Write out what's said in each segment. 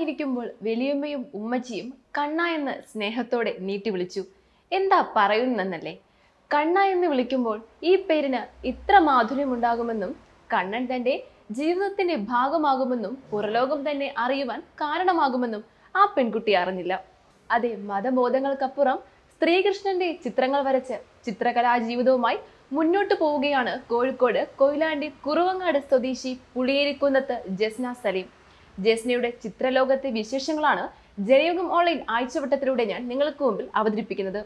ഉറങ്ങാനിരിക്കുമ്പോൾ വലിയമ്മയും ഉമ്മച്ചിയും കണ്ണ എന്ന് സ്നേഹത്തോടെ നീട്ടി വിളിച്ചു എന്താ പറയുന്നെന്നല്ലേ കണ്ണ എന്ന് വിളിക്കുമ്പോൾ ഈ പേരിന് ഇത്ര മാധുര്യമുണ്ടാകുമെന്നും കണ്ണൻ തന്റെ ജീവിതത്തിന്റെ ഭാഗമാകുമെന്നും പുറലോകം തന്നെ അറിയുവാൻ കാരണമാകുമെന്നും ആ പെൺകുട്ടി അറിഞ്ഞില്ല അതെ മതബോധങ്ങൾക്കപ്പുറം ശ്രീകൃഷ്ണന്റെ ചിത്രങ്ങൾ വരച്ച് ചിത്രകലാ ജീവിതവുമായി മുന്നോട്ട് പോവുകയാണ് കോഴിക്കോട് കൊയിലാണ്ടി കുറുവങ്ങാട് സ്വദേശി പുളിയേരിക്കുന്നത്ത് ജസ്ന സലീം ജസ്നയുടെ ചിത്രലോകത്തെ വിശേഷങ്ങളാണ് ജനയുഗം ഓൺലൈൻ ആഴ്ചവട്ടത്തിലൂടെ ഞാൻ നിങ്ങൾക്ക് മുമ്പിൽ അവതരിപ്പിക്കുന്നത്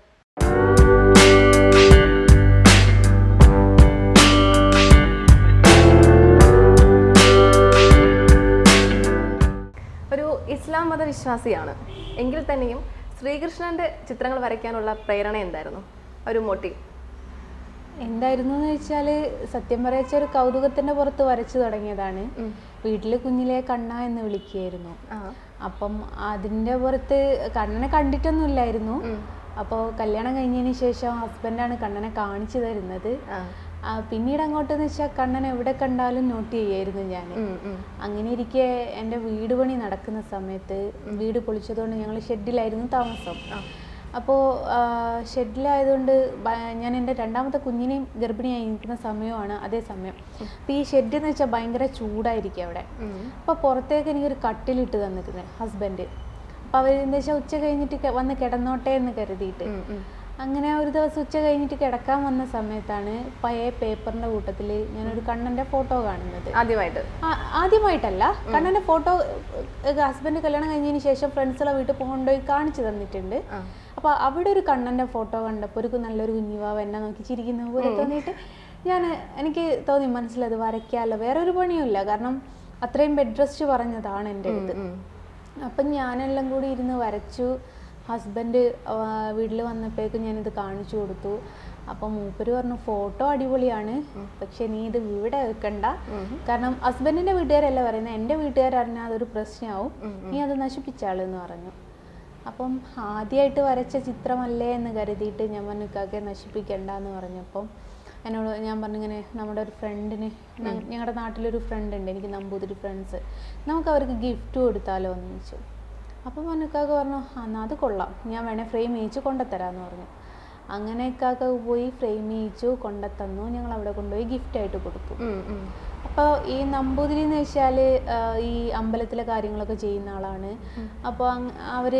ഒരു ഇസ്ലാം മതവിശ്വാസിയാണ് എങ്കിൽ തന്നെയും ശ്രീകൃഷ്ണന്റെ ചിത്രങ്ങൾ വരയ്ക്കാനുള്ള പ്രേരണ എന്തായിരുന്നു ഒരു മോട്ടീവ് എന്തായിരുന്നു എന്ന് വെച്ചാൽ സത്യം പറയച്ച ഒരു കൗതുകത്തിന്റെ പുറത്ത് വരച്ചു തുടങ്ങിയതാണ് വീട്ടിൽ കുഞ്ഞിലെ കണ്ണ എന്ന് വിളിക്കുകയായിരുന്നു അപ്പം അതിന്റെ പുറത്ത് കണ്ണനെ കണ്ടിട്ടൊന്നും ഇല്ലായിരുന്നു അപ്പോൾ കല്യാണം കഴിഞ്ഞതിന് ശേഷം ഹസ്ബൻഡാണ് കണ്ണനെ കാണിച്ചു തരുന്നത് ആ, പിന്നീട് അങ്ങോട്ടെന്ന് വെച്ചാൽ കണ്ണൻ എവിടെ കണ്ടാലും നോട്ട് ചെയ്യായിരുന്നു ഞാൻ അങ്ങനെ ഇരിക്കെ എൻ്റെ വീട് പണി നടക്കുന്ന സമയത്ത് വീട് പൊളിച്ചതുകൊണ്ട് ഞങ്ങൾ ഷെഡിലായിരുന്നു താമസം അപ്പോൾ ഷെഡിലായതുകൊണ്ട് ഞാൻ എൻ്റെ രണ്ടാമത്തെ കുഞ്ഞിനെയും ഗർഭിണിയായി നിൽക്കുന്ന സമയമാണ് അതേ സമയം അപ്പോൾ ഈ ഷെഡ് എന്ന് വെച്ചാൽ ഭയങ്കര ചൂടായിരിക്കും അവിടെ അപ്പോൾ പുറത്തേക്ക് എനിക്കൊരു കട്ടിലിട്ട് തന്നിരുന്നത് ഹസ്ബൻഡ് അപ്പോൾ അവർ എന്താ വെച്ചാൽ ഉച്ച കഴിഞ്ഞിട്ട് കെ- വന്ന് കിടന്നോട്ടെ എന്ന് കരുതിയിട്ട് അങ്ങനെ ഒരു ദിവസം ഉച്ച കഴിഞ്ഞിട്ട് കിടക്കാൻ വന്ന സമയത്താണ് പഴയ പേപ്പറിൻ്റെ കൂട്ടത്തിൽ ഞാനൊരു കണ്ണൻ്റെ ഫോട്ടോ കാണുന്നത് ആദ്യമായിട്ട് ആ- ആദ്യമായിട്ടല്ല കണ്ണൻ്റെ ഫോട്ടോ ഹസ്ബൻഡ് കല്യാണം കഴിഞ്ഞതിന് ശേഷം ഫ്രണ്ട്സുകളെ വീട്ടിൽ കൊണ്ടുപോയി കാണിച്ചു തന്നിട്ടുണ്ട് അപ്പോൾ അവിടെ ഒരു കണ്ണൻ്റെ ഫോട്ടോ കണ്ടപ്പോൾ ഒരു നല്ലൊരു കുഞ്ഞിവാവ് എന്നെ നോക്കി ചിരിക്കുന്ന പോലെ തോന്നിയിട്ട് ഞാൻ എനിക്ക് തോന്നി മനസ്സിലത് വരയ്ക്കാമല്ലോ വേറെ ഒരു പണിയുമില്ല കാരണം അത്രയും ബെഡ് റെസ്റ്റ് പറഞ്ഞതാണ് എൻ്റെ അടുത്ത് അപ്പം ഞാനെല്ലാം കൂടി ഇരുന്ന് വരച്ചു ഹസ്ബൻഡ് വീട്ടിൽ വന്നപ്പോഴേക്കും ഞാനിത് കാണിച്ചു കൊടുത്തു അപ്പം മൂപ്പര് പറഞ്ഞു ഫോട്ടോ അടിപൊളിയാണ് പക്ഷെ നീ ഇത് ഇവിടെ വെക്കണ്ട കാരണം ഹസ്ബൻഡിന്റെ വീട്ടുകാരല്ല പറയുന്നത് എൻ്റെ വീട്ടുകാരറിഞ്ഞാൽ അതൊരു പ്രശ്നമാവും നീ അത് നശിപ്പിച്ചാളെന്ന് പറഞ്ഞു അപ്പം ആദ്യമായിട്ട് വരച്ച ചിത്രമല്ലേ എന്ന് കരുതിയിട്ട് ഞാൻ പറഞ്ഞു ഇക്കാക്കെ നശിപ്പിക്കണ്ട എന്ന് പറഞ്ഞപ്പം എന്നോട് ഞാൻ പറഞ്ഞു ഇങ്ങനെ നമ്മുടെ ഒരു ഫ്രണ്ടിന് ഞങ്ങളുടെ നാട്ടിലൊരു ഫ്രണ്ട് ഉണ്ട് എനിക്ക് നമ്പൂതിരി ഫ്രണ്ട്സ് നമുക്ക് അവർക്ക് ഗിഫ്റ്റ് കൊടുത്താലോ എന്ന് ചോദിച്ചു അപ്പം പറഞ്ഞു ഇക്കാക്ക പറഞ്ഞു "ആ, എന്നാ അത് കൊള്ളാം ഞാൻ വേണേൽ ഫ്രെയിം ചെയ്യിച്ച് കൊണ്ടുത്തരാമെന്ന് പറഞ്ഞു അങ്ങനെ ഇക്കാക്ക പോയി ഫ്രെയിം ചെയ്യിച്ചു കൊണ്ടുത്തന്നു ഞങ്ങൾ അവിടെ കൊണ്ടുപോയി ഗിഫ്റ്റായിട്ട് കൊടുത്തു അപ്പോൾ ഈ നമ്പൂതിരി എന്ന് വെച്ചാൽ ഈ അമ്പലത്തിലെ കാര്യങ്ങളൊക്കെ ചെയ്യുന്ന ആളാണ് അപ്പോൾ അവർ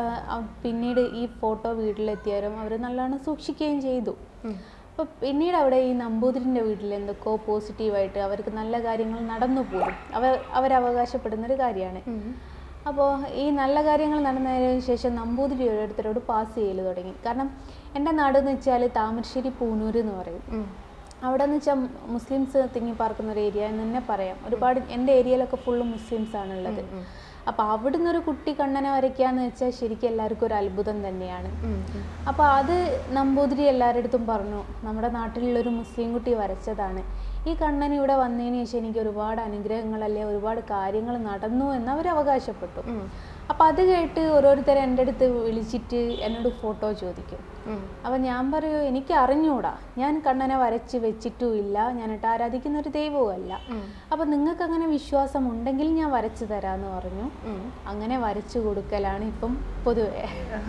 പിന്നീട് ഈ ഫോട്ടോ വീട്ടിലെത്തിയാലും അവർ നല്ലോണം സൂക്ഷിക്കുകയും ചെയ്തു അപ്പോൾ പിന്നീട് അവിടെ ഈ നമ്പൂതിരിൻ്റെ വീട്ടിൽ എന്തൊക്കെയോ പോസിറ്റീവായിട്ട് അവർക്ക് നല്ല കാര്യങ്ങൾ നടന്നു പോകും അവർ അവരവകാശപ്പെടുന്ന ഒരു കാര്യമാണ് അപ്പോൾ ഈ നല്ല കാര്യങ്ങൾ നടന്നതിന് ശേഷം നമ്പൂതിരി ഓരോരുത്തരോട് പാസ് ചെയ്യൽ തുടങ്ങി കാരണം എൻ്റെ നാടെന്ന് വെച്ചാൽ താമരശ്ശേരി പൂനൂർ എന്ന് പറയും അവിടെ എന്ന് വെച്ചാൽ മുസ്ലിംസ് തിങ്ങി പാർക്കുന്ന ഒരു ഏരിയ എന്ന് തന്നെ പറയാം ഒരുപാട് എൻ്റെ ഏരിയയിലൊക്കെ ഫുള്ള് മുസ്ലിംസ് ആണുള്ളത് അപ്പോൾ അവിടുന്ന് ഒരു കുട്ടി കണ്ണനെ വരയ്ക്കാന്ന് വെച്ചാൽ ശരിക്കും എല്ലാവർക്കും ഒരു അത്ഭുതം തന്നെയാണ് അപ്പോൾ അത് നമ്പൂതിരി എല്ലാവരുടെ അടുത്തും പറഞ്ഞു നമ്മുടെ നാട്ടിലുള്ളൊരു മുസ്ലിം കുട്ടി വരച്ചതാണ് ഈ കണ്ണൻ ഇവിടെ വന്നതിന് ശേഷം എനിക്ക് ഒരുപാട് അനുഗ്രഹങ്ങളല്ലേ ഒരുപാട് കാര്യങ്ങൾ നടന്നു എന്ന് അവർ അവകാശപ്പെട്ടു അപ്പം അത് കേട്ട് ഓരോരുത്തരെ എൻ്റെ അടുത്ത് വിളിച്ചിട്ട് എന്നോട് ഫോട്ടോ ചോദിക്കും അപ്പം ഞാൻ പറയൂ എനിക്ക് അറിഞ്ഞൂടാ ഞാൻ കണ്ണനെ വരച്ച് വെച്ചിട്ടും ഇല്ല ഞാനിട്ട് ആരാധിക്കുന്ന ഒരു ദൈവവും അല്ല അപ്പം നിങ്ങൾക്ക് അങ്ങനെ വിശ്വാസം ഉണ്ടെങ്കിൽ ഞാൻ വരച്ചു തരാമെന്ന് പറഞ്ഞു അങ്ങനെ വരച്ചു കൊടുക്കലാണ് ഇപ്പം പൊതുവെ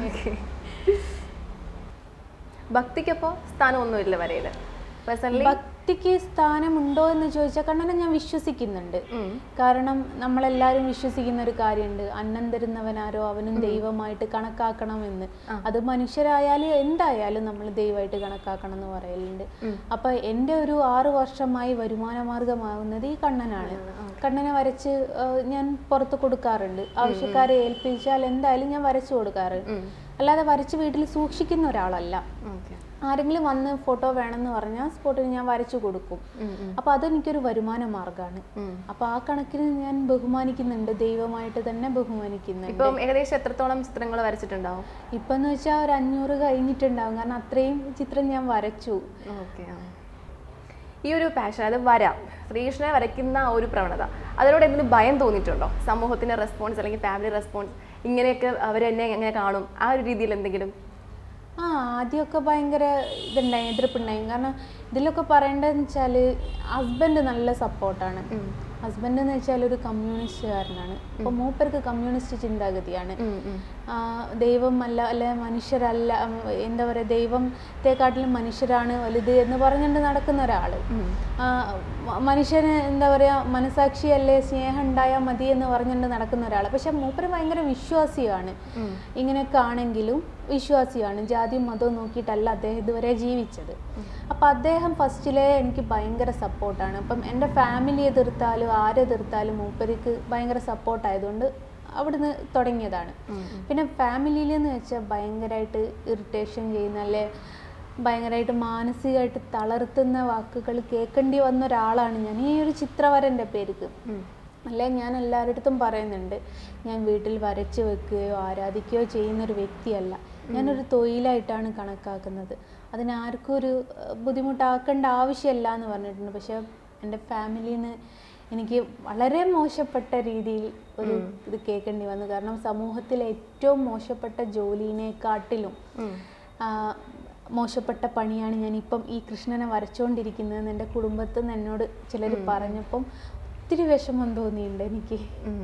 ഭക്തിക്കപ്പോ സ്ഥാനമൊന്നുമില്ല വരയില് പേഴ്സണലി ഭക്തിക്ക് സ്ഥാനമുണ്ടോ എന്ന് ചോദിച്ചാൽ കണ്ണനെ ഞാൻ വിശ്വസിക്കുന്നുണ്ട് കാരണം നമ്മളെല്ലാവരും വിശ്വസിക്കുന്ന ഒരു കാര്യമുണ്ട് അന്നം തരുന്നവനാരോ അവനും ദൈവമായിട്ട് കണക്കാക്കണമെന്ന് അത് മനുഷ്യരായാലും എന്തായാലും നമ്മൾ ദൈവമായിട്ട് കണക്കാക്കണം എന്ന് പറയലുണ്ട് അപ്പൊ എൻ്റെ ഒരു ആറ് വർഷമായി വരുമാന മാർഗമാകുന്നത് ഈ കണ്ണനാണ് കണ്ണനെ വരച്ച് ആ, ഞാൻ പുറത്ത് കൊടുക്കാറുണ്ട് ആവശ്യക്കാരെ ഏൽപ്പിച്ചാൽ എന്തായാലും ഞാൻ വരച്ചു കൊടുക്കാറുണ്ട് അല്ലാതെ വരച്ച് വീട്ടിൽ സൂക്ഷിക്കുന്ന ഒരാളല്ല ഓക്കെ ആരെങ്കിലും വന്ന് ഫോട്ടോ വേണമെന്ന് പറഞ്ഞാൽ സ്പോട്ടിൽ ഞാൻ വരച്ചു കൊടുക്കും അപ്പൊ അതെനിക്കൊരു വരുമാന മാർഗമാണ് അപ്പൊ ആ കണക്കിന് ഞാൻ ബഹുമാനിക്കുന്നുണ്ട് ദൈവമായിട്ട് തന്നെ ബഹുമാനിക്കുന്നുണ്ട് ഇപ്പം ഏകദേശം എത്രത്തോളം ചിത്രങ്ങൾ വരച്ചിട്ടുണ്ടാവും ഇപ്പൊ എന്ന് വെച്ചാൽ ഒരു അഞ്ഞൂറ് കഴിഞ്ഞിട്ടുണ്ടാവും കാരണം അത്രയും ചിത്രം ഞാൻ വരച്ചു ഓക്കെ ഈ ഒരു പാഷൻ അത് വരാം ശ്രീകൃഷ്ണനെ വരയ്ക്കുന്ന ആ ഒരു പ്രവണത അതിനോട് എന്തെങ്കിലും ഭയം തോന്നിയിട്ടുണ്ടോ സമൂഹത്തിന്റെ റെസ്പോൺസ് അല്ലെങ്കിൽ ഫാമിലി റെസ്പോൺസ് ഇങ്ങനെയൊക്കെ അവരെന്നെ എങ്ങനെ കാണും ആ ഒരു രീതിയിൽ എന്തെങ്കിലും ആ ആദ്യമൊക്കെ ഭയങ്കര ഇതുണ്ടായി എതിർപ്പുണ്ടായി കാരണം ഇതിലൊക്കെ പറയേണ്ടതെന്ന് വെച്ചാൽ ഹസ്ബൻഡ് നല്ല സപ്പോർട്ടാണ് ഹസ്ബൻഡ് എന്ന് വെച്ചാൽ ഒരു കമ്മ്യൂണിസ്റ്റുകാരനാണ് അപ്പോൾ മൂപ്പർക്ക് കമ്മ്യൂണിസ്റ്റ് ചിന്താഗതിയാണ് ആ, ദൈവം അല്ല അല്ലെ മനുഷ്യരല്ല ഉം, എന്താ പറയുക ദൈവത്തെക്കാട്ടിലും മനുഷ്യരാണ് വലുത് എന്ന് പറഞ്ഞുകൊണ്ട് നടക്കുന്ന ഒരാൾ മനുഷ്യന് എന്താ പറയുക മനസാക്ഷിയല്ലേ സ്നേഹം ഉണ്ടായാൽ മതി എന്ന് പറഞ്ഞുകൊണ്ട് നടക്കുന്ന ഒരാൾ പക്ഷെ മൂപ്പര് ഭയങ്കര വിശ്വാസിയാണ് ഇങ്ങനെയൊക്കെ ആണെങ്കിലും വിശ്വാസിയാണ് ജാതിയും മതവും നോക്കിയിട്ടല്ല അദ്ദേഹം ഇതുവരെ ജീവിച്ചത് അപ്പം അദ്ദേഹം ഫസ്റ്റിലെ എനിക്ക് ഭയങ്കര സപ്പോർട്ടാണ് അപ്പം എൻ്റെ ഫാമിലി എതിർത്താലും ആരെതിർത്താലും മൂപ്പർക്ക് ഭയങ്കര സപ്പോർട്ടായതുകൊണ്ട് അവിടുന്ന് തുടങ്ങിയതാണ് പിന്നെ ഫാമിലിയിൽ എന്ന് വെച്ചാൽ ഭയങ്കരമായിട്ട് ഇറിറ്റേഷൻ ചെയ്യുന്ന അല്ലെ ഭയങ്കരമായിട്ട് മാനസികമായിട്ട് തളർത്തുന്ന വാക്കുകൾ കേൾക്കേണ്ടി വന്ന ഒരാളാണ് ഞാൻ ഈ ഒരു ചിത്രവരൻ്റെ പേർക്ക് അല്ലെ ഞാൻ എല്ലാവരുടെ അടുത്തും പറയുന്നുണ്ട് ഞാൻ വീട്ടിൽ വരച്ച് വെക്കുകയോ ആരാധിക്കുകയോ ചെയ്യുന്നൊരു വ്യക്തിയല്ല ഞാനൊരു തൊഴിലായിട്ടാണ് കണക്കാക്കുന്നത് അതിനാർക്കും ഒരു ഏഹ്, ബുദ്ധിമുട്ടാക്കേണ്ട ആവശ്യമില്ല എന്ന് പറഞ്ഞിട്ടുണ്ട് പക്ഷെ എൻ്റെ ഫാമിലിയിൽ നിന്ന് എനിക്ക് വളരെ മോശപ്പെട്ട രീതിയിൽ ഒരു ഇത് കേൾക്കേണ്ടി വന്നു കാരണം സമൂഹത്തിലെ ഏറ്റവും മോശപ്പെട്ട ജോലിനെക്കാട്ടിലും ആ, മോശപ്പെട്ട പണിയാണ് ഞാൻ ഇപ്പം ഈ കൃഷ്ണനെ വരച്ചുകൊണ്ടിരിക്കുന്നതെന്ന് എൻ്റെ കുടുംബത്തിൽ നിന്ന് എന്നോട് ചിലർ പറഞ്ഞപ്പം ഒത്തിരി വിഷമം തോന്നിയിട്ടുണ്ട് എനിക്ക്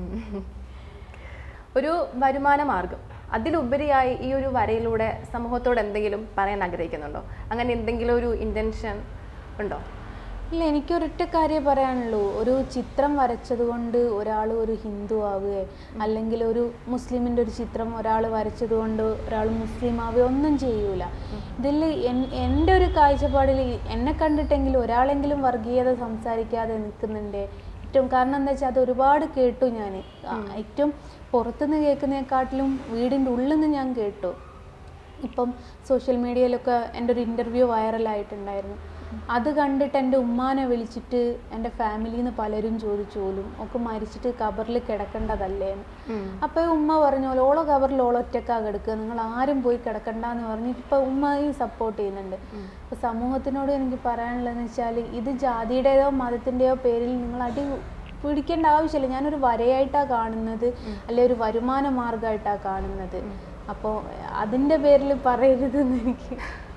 ഒരു വരുമാന മാർഗം അതിലുപരിയായി ഈ ഒരു വരയിലൂടെ സമൂഹത്തോട് എന്തെങ്കിലും പറയാൻ ആഗ്രഹിക്കുന്നുണ്ടോ അങ്ങനെ എന്തെങ്കിലും ഒരു ഇന്റൻഷൻ ഉണ്ടോ ഇല്ല എനിക്ക് ഒരൊറ്റ കാര്യം പറയാനുള്ളൂ ഒരു ചിത്രം വരച്ചത് കൊണ്ട് ഒരാൾ ഒരു ഹിന്ദു ആവുകയോ അല്ലെങ്കിൽ ഒരു മുസ്ലിമിൻ്റെ ഒരു ചിത്രം ഒരാൾ വരച്ചത് കൊണ്ട് ഒരാൾ മുസ്ലിം ആവുകയോ ഒന്നും ചെയ്യൂല ഇതിൽ എൻ്റെ ഒരു കാഴ്ചപ്പാടിൽ എന്നെ കണ്ടിട്ടെങ്കിലും ഒരാളെങ്കിലും വർഗീയത സംസാരിക്കാതെ നിൽക്കുന്നുണ്ട് ഏറ്റവും കാരണം എന്താ വെച്ചാൽ അത് ഒരുപാട് കേട്ടു ഞാൻ ഏറ്റവും പുറത്തുനിന്ന് കേൾക്കുന്നതിനെക്കാട്ടിലും വീടിൻ്റെ ഉള്ളിൽ നിന്ന് ഞാൻ കേട്ടു ഇപ്പം സോഷ്യൽ മീഡിയയിലൊക്കെ എൻ്റെ ഒരു ഇൻ്റർവ്യൂ വൈറലായിട്ടുണ്ടായിരുന്നു അത് കണ്ടിട്ട് എൻ്റെ ഉമ്മാനെ വിളിച്ചിട്ട് എൻ്റെ ഫാമിലിയിൽ നിന്ന് പലരും ചോദിച്ചു പോലും ഒക്കെ മരിച്ചിട്ട് കബറിൽ കിടക്കേണ്ടതല്ലേ എന്ന് അപ്പോൾ ഉമ്മ പറഞ്ഞു "ഓള് ഓളോ കബറിൽ ഓളോ ഒറ്റക്കാ കിടക്കുക നിങ്ങൾ ആരും പോയി കിടക്കണ്ടെന്ന് പറഞ്ഞ് ഇപ്പം ഉമ്മയും സപ്പോർട്ട് ചെയ്യുന്നുണ്ട് അപ്പോൾ സമൂഹത്തിനോട് എനിക്ക് പറയാനുള്ളതെന്ന് വെച്ചാൽ ഇത് ജാതിയുടേതോ മതത്തിൻ്റെയോ പേരിൽ നിങ്ങൾ അടി പിടിക്കേണ്ട ആവശ്യമില്ല ഞാനൊരു വരയായിട്ടാണ് കാണുന്നത് അല്ലെ ഒരു വരുമാന മാർഗമായിട്ടാണ് കാണുന്നത് അപ്പോൾ അതിൻ്റെ പേരിൽ പറയരുതെന്ന് എനിക്ക്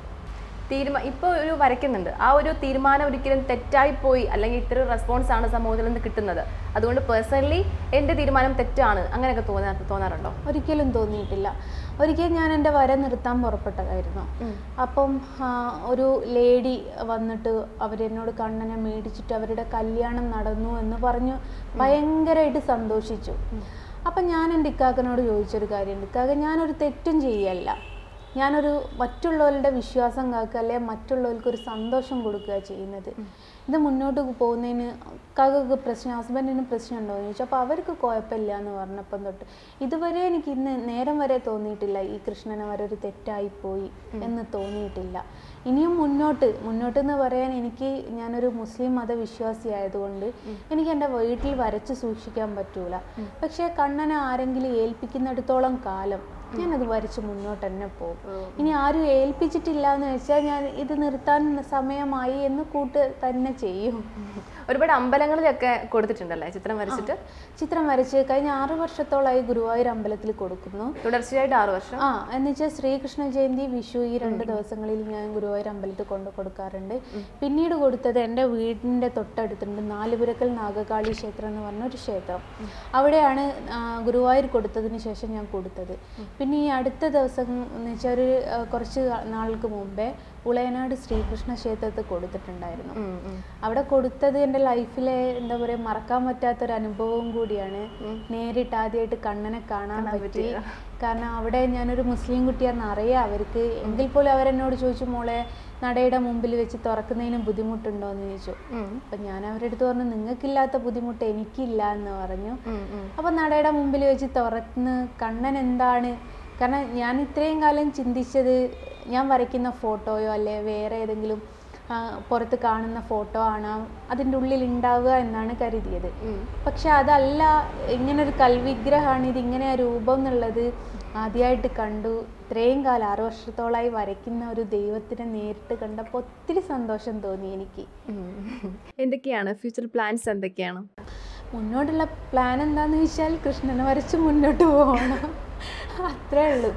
തീരുമാ ഇപ്പോൾ ഒരു വരയ്ക്കുന്നുണ്ട് ആ ഒരു തീരുമാനം ഒരിക്കലും തെറ്റായി പോയി അല്ലെങ്കിൽ ഇത്ര റെസ്പോൺസ് ആണ് സമൂഹത്തിൽ നിന്ന് കിട്ടുന്നത് അതുകൊണ്ട് പേഴ്സണലി എൻ്റെ തീരുമാനം തെറ്റാണ് അങ്ങനെയൊക്കെ തോന്നാ തോന്നാറുണ്ടോ ഒരിക്കലും തോന്നിയിട്ടില്ല ഒരിക്കൽ ഞാൻ എൻ്റെ വര നിർത്താൻ പുറപ്പെട്ടതായിരുന്നു അപ്പം ആ, ഒരു ലേഡി വന്നിട്ട് അവരെന്നോട് കണ്ണനെ മേടിച്ചിട്ട് അവരുടെ കല്യാണം നടന്നു എന്ന് പറഞ്ഞു ഭയങ്കരമായിട്ട് സന്തോഷിച്ചു അപ്പം ഞാൻ എൻ്റെ ഇക്കാക്കനോട് ചോദിച്ചൊരു കാര്യമുണ്ട് ഇക്കാക്ക ഞാനൊരു തെറ്റും ചെയ്യല്ല ഞാനൊരു മറ്റുള്ളവരുടെ വിശ്വാസം കാക്കുക അല്ലെങ്കിൽ മറ്റുള്ളവർക്ക് ഒരു സന്തോഷം കൊടുക്കുക ചെയ്യുന്നത് ഇത് മുന്നോട്ട് പോകുന്നതിന് കാക്കക്ക് പ്രശ്നം ഹസ്ബൻഡിന് പ്രശ്നമുണ്ടോ എന്ന് ചോദിച്ചു അപ്പോൾ അവർക്ക് കുഴപ്പമില്ല എന്ന് പറഞ്ഞപ്പം തൊട്ട് ഇതുവരെ എനിക്ക് ഇന്ന് നേരം വരെ തോന്നിയിട്ടില്ല ഈ കൃഷ്ണനെ വരെ ഒരു തെറ്റായിപ്പോയി എന്ന് തോന്നിയിട്ടില്ല ഇനിയും മുന്നോട്ട് മുന്നോട്ട് എന്ന് പറയാൻ എനിക്ക് ഞാനൊരു മുസ്ലിം മതവിശ്വാസി ആയതുകൊണ്ട് എനിക്ക് എൻ്റെ വീട്ടിൽ വരച്ച് സൂക്ഷിക്കാൻ പറ്റൂല പക്ഷേ കണ്ണനെ ആരെങ്കിലും ഏൽപ്പിക്കുന്നിടത്തോളം കാലം ഞാനത് വരച്ച് മുന്നോട്ട് തന്നെ പോകും ഇനി ആരും ഏൽപ്പിച്ചിട്ടില്ല എന്ന് വെച്ചാൽ ഞാൻ ഇത് നിർത്താൻ സമയമായി എന്ന് കൂട്ട് തന്നെ ചെയ്യും ഒരുപാട് അമ്പലങ്ങളിലൊക്കെ കൊടുത്തിട്ടുണ്ടല്ലേ ചിത്രം വരച്ചിട്ട് ചിത്രം വരച്ച് കഴിഞ്ഞ ആറു വർഷത്തോളമായി ഗുരുവായൂർ അമ്പലത്തിൽ കൊടുക്കുന്നു തുടർച്ചയായിട്ട് ആറു വർഷം ആ എന്നുവെച്ചാൽ ശ്രീകൃഷ്ണ ജയന്തി വിഷു ഈ രണ്ട് ദിവസങ്ങളിൽ ഞാൻ ഗുരുവായൂർ അമ്പലത്തിൽ കൊണ്ട് കൊടുക്കാറുണ്ട് പിന്നീട് കൊടുത്തത് എൻ്റെ വീടിൻ്റെ തൊട്ടടുത്തുണ്ട് നാലുപുരക്കൽ നാഗകാളി ക്ഷേത്രം എന്ന് പറഞ്ഞ ഒരു ക്ഷേത്രം അവിടെയാണ് ആ, ഗുരുവായൂർ കൊടുത്തതിന് ശേഷം ഞാൻ കൊടുത്തത് പിന്നെ ഈ അടുത്ത ദിവസം എന്ന് വെച്ചാൽ ഒരു ആ, കുറച്ച് നാൾക്ക് മുമ്പേ ഉളയനാട് ശ്രീകൃഷ്ണ ക്ഷേത്രത്തിൽ കൊടുത്തിട്ടുണ്ടായിരുന്നു അവിടെ കൊടുത്തത് എൻ്റെ ലൈഫിലെ എന്താ പറയുക മറക്കാൻ പറ്റാത്തൊരു അനുഭവവും കൂടിയാണ് നേരിട്ട് ആദ്യമായിട്ട് കണ്ണനെ കാണാൻ പറ്റി കാരണം അവിടെ ഞാനൊരു മുസ്ലിം കുട്ടിയാണെന്ന് അറിയാം അവർക്ക് എങ്കിൽ പോലും അവരെന്നോട് ചോദിച്ചു മോളെ നടയുടെ മുമ്പിൽ വെച്ച് തുറക്കുന്നതിന് ബുദ്ധിമുട്ടുണ്ടോ എന്ന് ചോദിച്ചു അപ്പം ഞാൻ അവരുടെ അടുത്ത് പറഞ്ഞു നിങ്ങൾക്കില്ലാത്ത ബുദ്ധിമുട്ട് എനിക്കില്ല എന്ന് പറഞ്ഞു അപ്പം നടയുടെ മുമ്പിൽ വെച്ച് തുറന്ന് കണ്ണൻ എന്താണ് കാരണം ഞാൻ ഇത്രയും കാലം ചിന്തിച്ചത് ഞാൻ വരയ്ക്കുന്ന ഫോട്ടോയോ അല്ലെ വേറെ ഏതെങ്കിലും ആ, പുറത്ത് കാണുന്ന ഫോട്ടോ ആണ് അതിൻ്റെ ഉള്ളിൽ ഉണ്ടാവുക എന്നാണ് കരുതിയത് പക്ഷെ അതല്ല ഇങ്ങനൊരു കൽവിഗ്രഹമാണ് ഇത് ഇങ്ങനെ ആ രൂപം എന്നുള്ളത് ആദ്യമായിട്ട് കണ്ടു ഇത്രയും കാലം ആറ് വർഷത്തോളമായി വരയ്ക്കുന്ന ഒരു ദൈവത്തിനെ നേരിട്ട് കണ്ടപ്പോൾ ഒത്തിരി സന്തോഷം തോന്നി എനിക്ക് എന്തൊക്കെയാണ് ഫ്യൂച്ചർ പ്ലാൻസ് എന്തൊക്കെയാണ് മുന്നോട്ടുള്ള പ്ലാൻ എന്താന്ന് വെച്ചാൽ കൃഷ്ണനെ വരച്ച് മുന്നോട്ട് പോകണം അത്രേ ഉള്ളൂ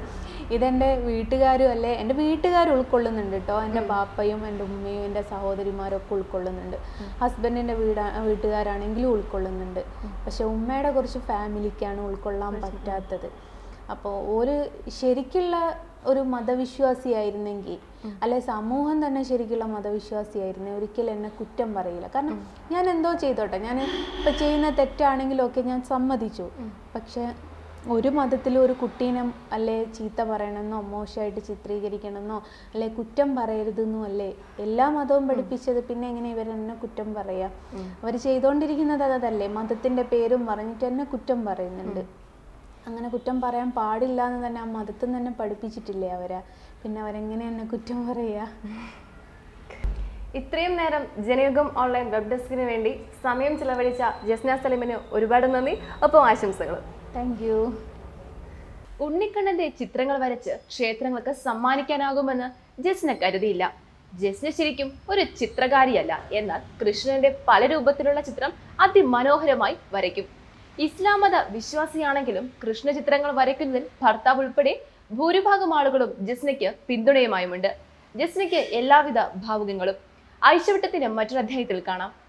ഇതെൻ്റെ വീട്ടുകാരും അല്ലേ എൻ്റെ വീട്ടുകാർ ഉൾക്കൊള്ളുന്നുണ്ട് കേട്ടോ എൻ്റെ ബാപ്പയും എൻ്റെ ഉമ്മയും എൻ്റെ സഹോദരിമാരും ഒക്കെ ഉൾക്കൊള്ളുന്നുണ്ട് ഹസ്ബൻഡിൻ്റെ വീടാ വീട്ടുകാരാണെങ്കിലും ഉൾക്കൊള്ളുന്നുണ്ട് പക്ഷെ ഉമ്മയുടെ കുറച്ച് ഫാമിലിക്കാണ് ഉൾക്കൊള്ളാൻ പറ്റാത്തത് അപ്പോൾ ഒരു ശരിക്കുള്ള ഒരു മതവിശ്വാസിയായിരുന്നെങ്കിൽ അല്ലെ സമൂഹം തന്നെ ശരിക്കുള്ള മതവിശ്വാസിയായിരുന്നു ഒരിക്കലും എന്നെ കുറ്റം പറയില്ല കാരണം ഞാൻ എന്തോ ചെയ്തോട്ടെ ഞാൻ ഇപ്പം ചെയ്യുന്ന തെറ്റാണെങ്കിലും ഒക്കെ ഞാൻ സമ്മതിച്ചു പക്ഷെ ഒരു മതത്തിലും ഒരു കുട്ടീനെ അല്ലെ ചീത്ത പറയണമെന്നോ മോശമായിട്ട് ചിത്രീകരിക്കണമെന്നോ അല്ലെ കുറ്റം പറയരുതെന്നോ അല്ലേ എല്ലാ മതവും പഠിപ്പിച്ചത് പിന്നെ എങ്ങനെ ഇവരെന്നെ കുറ്റം പറയാ അവർ ചെയ്തുകൊണ്ടിരിക്കുന്നത് അതല്ലേ മതത്തിന്റെ പേരും പറഞ്ഞിട്ട് എന്നെ കുറ്റം പറയുന്നുണ്ട് അങ്ങനെ കുറ്റം പറയാൻ പാടില്ല എന്ന് തന്നെ ആ മതത്തിൽ തന്നെ പഠിപ്പിച്ചിട്ടില്ലേ അവരെ പിന്നെ അവരെങ്ങനെ എന്നെ കുറ്റം പറയാ ഇത്രയും നേരം ജനയുഗം ഓൺലൈൻ വെബ് ഡെസ്കിന് വേണ്ടി സമയം ചിലവഴിച്ച ജസ്ന സലിമിന് ഒരുപാട് നന്ദി ഒപ്പം ആശംസകൾ താങ്ക് യു ഉണ്ണിക്കണ്ണന്റെ ചിത്രങ്ങൾ വരച്ച് ക്ഷേത്രങ്ങൾക്ക് സമ്മാനിക്കാനാകുമെന്ന് ജസ്ന കരുതിയില്ല ജസ്ന ശരിക്കും ഒരു ചിത്രകാരിയല്ല എന്നാൽ കൃഷ്ണന്റെ പല രൂപത്തിലുള്ള ചിത്രം അതിമനോഹരമായി വരയ്ക്കും ഇസ്ലാം മത വിശ്വാസിയാണെങ്കിലും കൃഷ്ണ ചിത്രങ്ങൾ വരയ്ക്കുന്നതിൽ ഭർത്താവ് ഉൾപ്പെടെ ഭൂരിഭാഗം ആളുകളും ജസ്നയ്ക്ക് പിന്തുണയുമായുമുണ്ട് ജസ്നയ്ക്ക് എല്ലാവിധ ഭാവുകങ്ങളും ആഴ്ചവട്ടത്തിന് മറ്റൊരു അധ്യായത്തിൽ കാണാം